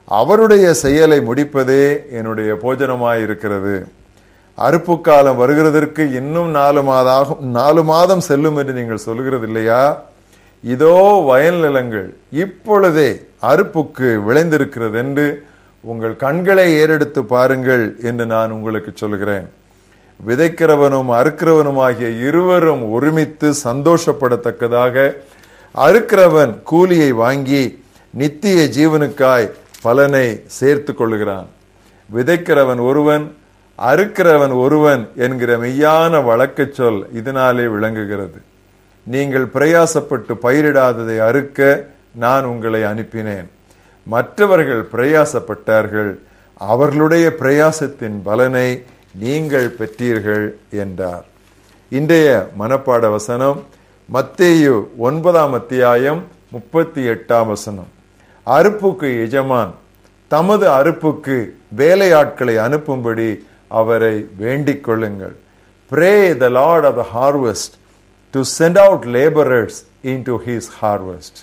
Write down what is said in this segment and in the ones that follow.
அவருடைய செயலை முடிப்பதே என்னுடைய போஜனமாய் இருக்கிறது அறுப்பு காலம் வருகிறதற்கு இன்னும் நாலு மாதம் நாலு மாதம் செல்லும் என்று நீங்கள் சொல்கிறது இல்லையா இதோ வயல் நிலங்கள் இப்பொழுதே அறுப்புக்கு விளைந்திருக்கிறது என்று உங்கள் கண்களை ஏறெடுத்து பாருங்கள் என்று நான் உங்களுக்கு சொல்கிறேன் விதைக்கிறவனும் அறுக்கிறவனும் ஆகிய இருவரும் ஒருமித்து சந்தோஷப்படத்தக்கதாக அறுக்கிறவன் கூலியை வாங்கி நித்திய ஜீவனுக்காய் பலனை சேர்த்து கொள்ளுகிறான் விதைக்கிறவன் ஒருவன் அறுக்கிறவன் ஒருவன் என்கிற மெய்யான வழக்கச் சொல் இதனாலே விளங்குகிறது நீங்கள் பிரயாசப்பட்டு பயிரிடாததை அறுக்க நான் உங்களை அனுப்பினேன் மற்றவர்கள் பிரயாசப்பட்டார்கள் அவர்களுடைய பிரயாசத்தின் பலனை நீங்கள் பெற்றீர்கள் என்றார் இன்றைய மனப்பாட வசனம் மத்தேயு ஒன்பதாம் அத்தியாயம் முப்பத்தி எட்டாம் வசனம் அறுப்புக்கு எஜமான் தமது அறுப்புக்கு வேலையாட்களை அனுப்பும்படி அவரை வேண்டிக் கொள்ளுங்கள் pray the lord of the harvest to send out labourers in to his harvest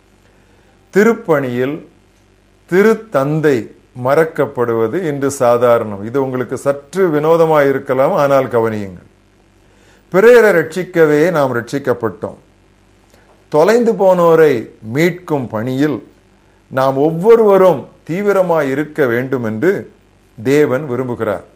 திருப்பணியில் திருத்தந்தை மறக்கப்படுவது இன்று சாதாரணம் இது உங்களுக்கு சற்று வினோதமாக இருக்கலாம் ஆனால் கவனியுங்கள் பிறரை ரட்சிக்கவே நாம் ரட்சிக்கப்பட்டோம் தொலைந்து போனோரை மீட்கும் பணியில் நாம் ஒவ்வொருவரும் தீவிரமாய் இருக்க வேண்டும் என்று தேவன் விரும்புகிறார்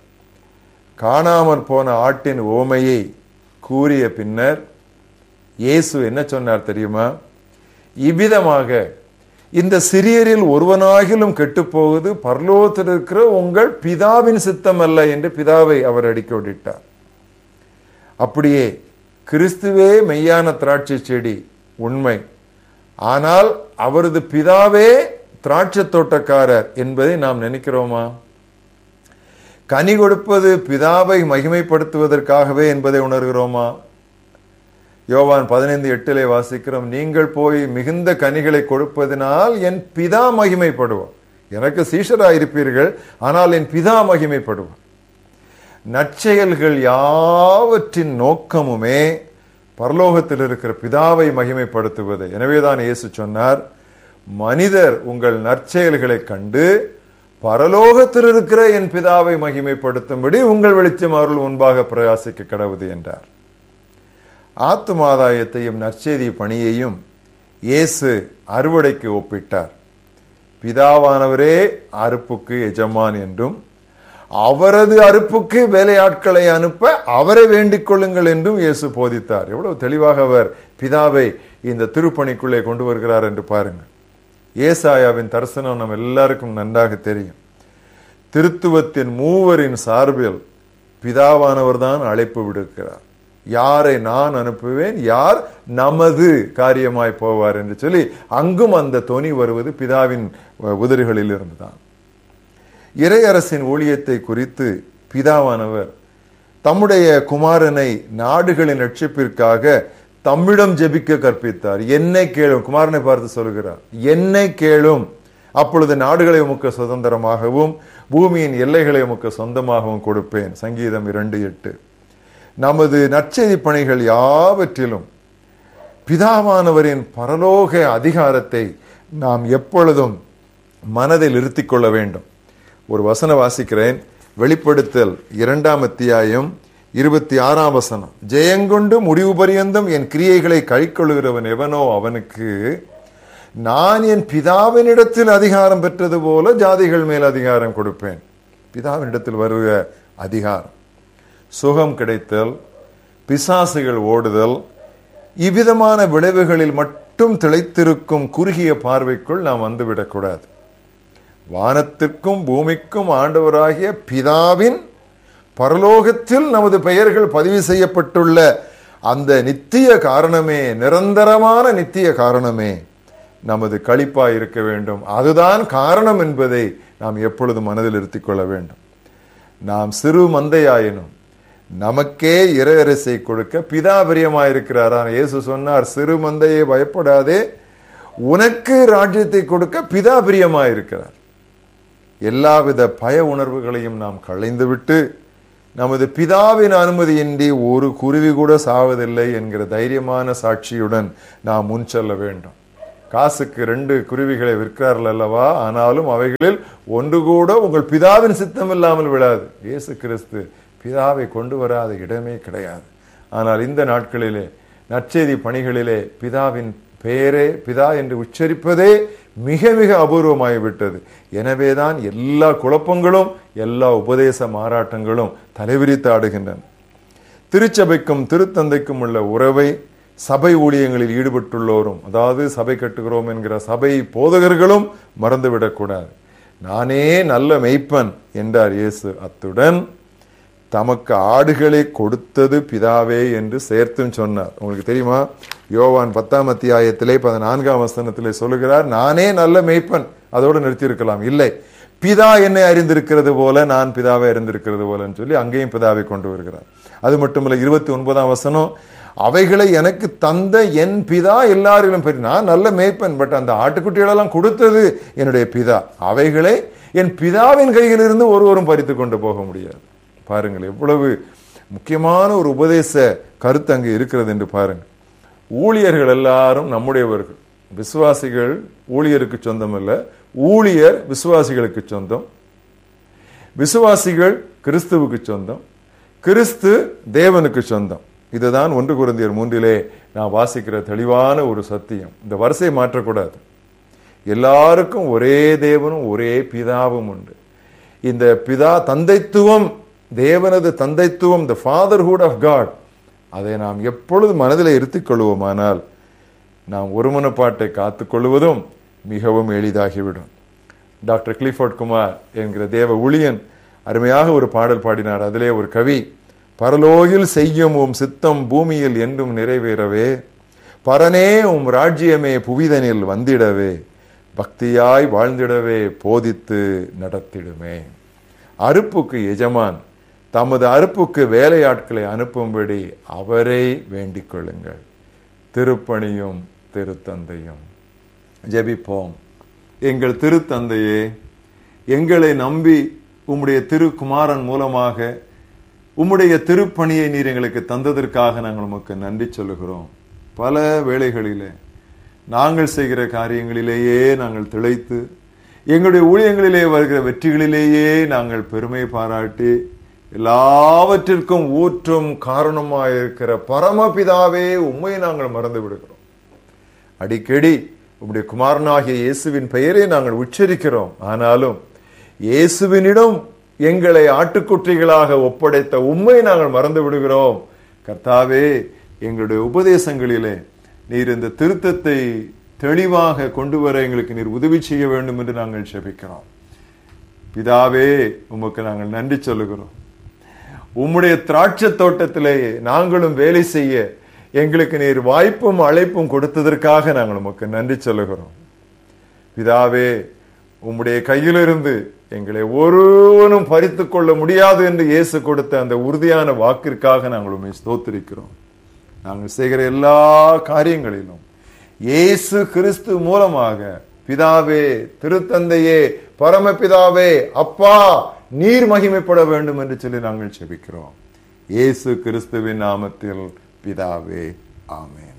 காணாமற் போன ஆட்டின் ஓமையை கூறிய பின்னர் இயேசு என்ன சொன்னார் தெரியுமா இவ்விதமாக இந்த சிறியரில் ஒருவனாகிலும் கெட்டுப்போவது பரலோகத்தில் இருக்கிற உங்கள் பிதாவின் சித்தம் அல்ல என்று பிதாவை அவர் அடிக்கோடிட்டார் அப்படியே கிறிஸ்துவே மெய்யான திராட்சை செடி உண்மை ஆனால் அவரது பிதாவே திராட்சை தோட்டக்காரர் என்பதை நாம் நினைக்கிறோமா கனி கொடுப்பது பிதாவை மகிமைப்படுத்துவதற்காகவே என்பதை உணர்கிறோமா யோவான் பதினைந்து எட்டிலே வாசிக்கிறோம் நீங்கள் போய் மிகுந்த கனிகளை கொடுப்பதனால் என் பிதா மகிமைப்படுவார் எனக்கு சீஷராயிருப்பீர்கள் ஆனால் என் பிதா மகிமைப்படுவார் நற்செயல்கள் யாவற்றின் நோக்கமுமே பரலோகத்தில் இருக்கிற பிதாவை மகிமைப்படுத்துவது எனவேதான் இயேசு சொன்னார் மனிதர் உங்கள் நற்செயல்களை கண்டு பரலோகத்தில் இருக்கிற என் பிதாவை மகிமைப்படுத்தும்படி உங்கள் வெளிச்சம் அவர்கள் முன்பாக பிரயாசிக்க கடவுது என்றார் ஆத்துமாதாயத்தையும் நற்செய்தி பணியையும் இயேசு அறுவடைக்கு ஒப்பிட்டார் பிதாவானவரே அறுப்புக்கு எஜமான் என்றும் அவரது அறுப்புக்கு வேலையாட்களை அனுப்ப அவரை வேண்டிக் கொள்ளுங்கள் என்றும் இயேசு போதித்தார் எவ்வளவு தெளிவாக அவர் பிதாவை இந்த திருப்பணிக்குள்ளே கொண்டு வருகிறார் என்று பாருங்கள் ஏசாயாவின் தரிசனம் நம்ம எல்லாருக்கும் நன்றாக தெரியும் திருத்துவத்தின் மூவரின் சார்பில் பிதாவானவர் தான் அழைப்பு விடுக்கிறார் யாரை நான் அனுப்புவேன் யார் நமது காரியமாய் போவார் என்று சொல்லி அங்கும் அந்த தொனி வருவது பிதாவின் உதறுகளில் இருந்துதான் இறையரசின் ஊழியத்தை குறித்து பிதாவானவர் தம்முடைய குமாரனை நாடுகளின் ரட்சிப்பிற்காக தம்மிடம் ஜெபிக்க கற்பித்தார் என்னை கேளும் குமாரனை பார்த்து சொல்கிறார் என்னை கேளும் அப்பொழுது நாடுகளை உமக்கு சுதந்திரமாகவும் பூமியின் எல்லைகளை உமக்கு சொந்தமாகவும் கொடுப்பேன் சங்கீதம் இரண்டு எட்டு நமது நற்செய்தி பணிகள் யாவற்றிலும் பிதாவானவரின் பரலோக அதிகாரத்தை நாம் எப்பொழுதும் மனதில் இருத்திக் கொள்ள வேண்டும் ஒரு வசன வாசிக்கிறேன் வெளிப்படுத்தல் இரண்டாம் அத்தியாயம் இருபத்தி ஆறாம் வசனம் ஜெயங்கொண்டு முடிவு பரியந்தம் என் கிரியைகளை கைக்கொள்கிறவன் எவனோ அவனுக்கு நான் என் பிதாவினிடத்தில் அதிகாரம் பெற்றது போல ஜாதிகள் மேல் அதிகாரம் கொடுப்பேன் பிதாவினிடத்தில் வருகிற அதிகாரம் சுகம் கிடைத்தல் பிசாசுகள் ஓடுதல் இவ்விதமான விளைவுகளில் மட்டும் திளைத்திருக்கும் குறுகிய பார்வைக்குள் நாம் வந்துவிடக்கூடாது வானத்திற்கும் பூமிக்கும் ஆண்டவராகிய பிதாவின் பரலோகத்தில் நமது பெயர்கள் பதிவு செய்யப்பட்டுள்ள அந்த நித்திய காரணமே நிரந்தரமான நித்திய காரணமே நமது களிப்பாய் இருக்க வேண்டும் அதுதான் காரணம் என்பதை நாம் எப்பொழுதும் மனதில் இருத்திக் கொள்ள வேண்டும் நாம் சிறு மந்தையாயினும் நமக்கே இறையரசை கொடுக்க பிதா பிரியமாயிருக்கிறாரா இயேசு சொன்னார் சிறு மந்தையை பயப்படாதே உனக்கு ராஜ்யத்தை கொடுக்க பிதா பிரியமாயிருக்கிறார் எல்லாவித பய உணர்வுகளையும் நாம் களைந்துவிட்டு நமது பிதாவின் அனுமதியின்றி ஒரு குருவி கூட சாவதில்லை என்கிற தைரியமான சாட்சியுடன் நாம் முன் செல்ல வேண்டும் காசுக்கு ரெண்டு குருவிகளை விற்கிறார்கள் அல்லவா ஆனாலும் அவைகளில் ஒன்று கூட உங்கள் பிதாவின் சித்தம் இல்லாமல் விடாது இயேசு கிறிஸ்து பிதாவை கொண்டு வராத இடமே கிடையாது ஆனால் இந்த நாட்களிலே நற்செய்தி பணிகளிலே பிதாவின் பெயரே பிதா என்று உச்சரிப்பதே மிக மிக அபூர்வமாகிவிட்டது எனவேதான் எல்லா குழப்பங்களும் எல்லா உபதேச மாறாட்டங்களும் தலைவிரித்து ஆடுகின்றன திருச்சபைக்கும் திருத்தந்தைக்கும் உள்ள உறவை சபை ஊழியங்களில் ஈடுபட்டுள்ளோரும் அதாவது சபை கட்டுகிறோம் என்கிற சபை போதகர்களும் மறந்துவிடக்கூடாது நானே நல்ல மெய்ப்பன் என்றார் இயேசு அத்துடன் தமக்கு ஆடுகளை கொடுத்தது பிதாவே என்று சேர்த்தும் சொன்னார் உங்களுக்கு தெரியுமா யோவான் பத்தாம் அத்தியாயத்திலே பதினான்காம் வசனத்திலே சொல்லுகிறார் நானே நல்ல மெய்ப்பன் அதோடு நிறுத்தியிருக்கலாம் இல்லை பிதா என்னை அறிந்திருக்கிறது போல நான் பிதாவை அறிந்திருக்கிறது போலன்னு சொல்லி அங்கேயும் பிதாவை கொண்டு வருகிறார் அது மட்டுமல்ல இருபத்தி ஒன்பதாம் வசனம் அவைகளை எனக்கு தந்த என் பிதா எல்லாரிலும் பெரிய நான் நல்ல மேய்ப்பன் பட் அந்த ஆட்டுக்குட்டிகளெல்லாம் கொடுத்தது என்னுடைய பிதா அவைகளை என் பிதாவின் கையிலிருந்து ஒருவரும் பறித்து கொண்டு போக முடியாது பாருங்கள் எவ்வளவு முக்கியமான ஒரு உபதேச கருத்து அங்கு இருக்கிறது என்று பாருங்கள் ஊழியர்கள் எல்லாரும் நம்முடையவர்கள் விசுவாசிகள் ஊழியருக்கு சொந்தம் அல்ல ஊழியர் விசுவாசிகளுக்கு சொந்தம் விசுவாசிகள் கிறிஸ்துவுக்கு சொந்தம் கிறிஸ்து தேவனுக்கு சொந்தம் இதுதான் ஒன்று குருந்தியர் மூன்றிலே நான் வாசிக்கிற தெளிவான ஒரு சத்தியம் இந்த வரிசை மாற்றக்கூடாது எல்லாருக்கும் ஒரே தேவனும் ஒரே பிதாவும் உண்டு இந்த பிதா தந்தைத்துவம் தேவனது தந்தைத்துவம் த ஃபாதர்ஹுட் ஆஃப் காட் அதை நாம் எப்பொழுது மனதில் இருத்திக் கொள்வோமானால் நாம் ஒருமனப்பாட்டை காத்துக்கொள்வதும் மிகவும் எளிதாகிவிடும் டாக்டர் கிளிஃபோர்ட் குமார் என்கிற தேவ ஊழியன் அருமையாக ஒரு பாடல் பாடினார் அதிலே ஒரு கவி பரலோகில் செய்யும் உம் சித்தம் பூமியில் என்றும் நிறைவேறவே பரனே உம் ராஜ்யமே புவிதனில் வந்திடவே பக்தியாய் வாழ்ந்திடவே போதித்து நடத்திடுமே அறுப்புக்கு எஜமான் தமது அறுப்புக்கு வேலையாட்களை அனுப்பும்படி அவரை வேண்டிக் கொள்ளுங்கள் திருப்பணியும் திருத்தந்தையும் ஜெபிப்போம் எங்கள் திருத்தந்தையே எங்களை நம்பி உம்முடைய திருக்குமாரன் மூலமாக உம்முடைய திருப்பணியை நீர் எங்களுக்கு தந்ததற்காக நாங்கள் உமக்கு நன்றி சொல்லுகிறோம் பல வேளைகளிலே நாங்கள் செய்கிற காரியங்களிலேயே நாங்கள் திளைத்து எங்களுடைய ஊழியங்களிலே வருகிற வெற்றிகளிலேயே நாங்கள் பெருமை பாராட்டி எல்லாவற்றிற்கும் ஊற்றும் காரணமாயிருக்கிற பரமபிதாவே உண்மை நாங்கள் மறந்து விடுகிறோம் அடிக்கடி உம்முடைய குமாரனாகிய இயேசுவின் பெயரை நாங்கள் உச்சரிக்கிறோம் ஆனாலும் இயேசுவினிடம் எங்களை ஆட்டுக்குட்டிகளாக ஒப்படைத்த உண்மை நாங்கள் மறந்து விடுகிறோம் கர்த்தாவே எங்களுடைய உபதேசங்களிலே நீர் இந்த திருத்தத்தை தெளிவாக கொண்டு வர எங்களுக்கு நீர் உதவி செய்ய வேண்டும் என்று நாங்கள் செபிக்கிறோம் பிதாவே உமக்கு நாங்கள் நன்றி சொல்லுகிறோம் உம்முடைய திராட்சை தோட்டத்திலே நாங்களும் வேலை செய்ய எங்களுக்கு நீர் வாய்ப்பும் அழைப்பும் கொடுத்ததற்காக நாங்கள் உமக்கு நன்றி சொல்லுகிறோம் பிதாவே உம்முடைய கையிலிருந்து எங்களை ஒருவனும் பறித்து கொள்ள முடியாது என்று இயேசு கொடுத்த அந்த உறுதியான வாக்கிற்காக நாங்கள் உண்மை ஸ்தோத்திரிக்கிறோம் நாங்கள் செய்கிற எல்லா காரியங்களிலும் இயேசு கிறிஸ்து மூலமாக பிதாவே திருத்தந்தையே பரமபிதாவே அப்பா நீர் மகிமைப்பட வேண்டும் என்று சொல்லி நாங்கள் செபிக்கிறோம் இயேசு கிறிஸ்துவின் நாமத்தில் பிதாவே ஆமென்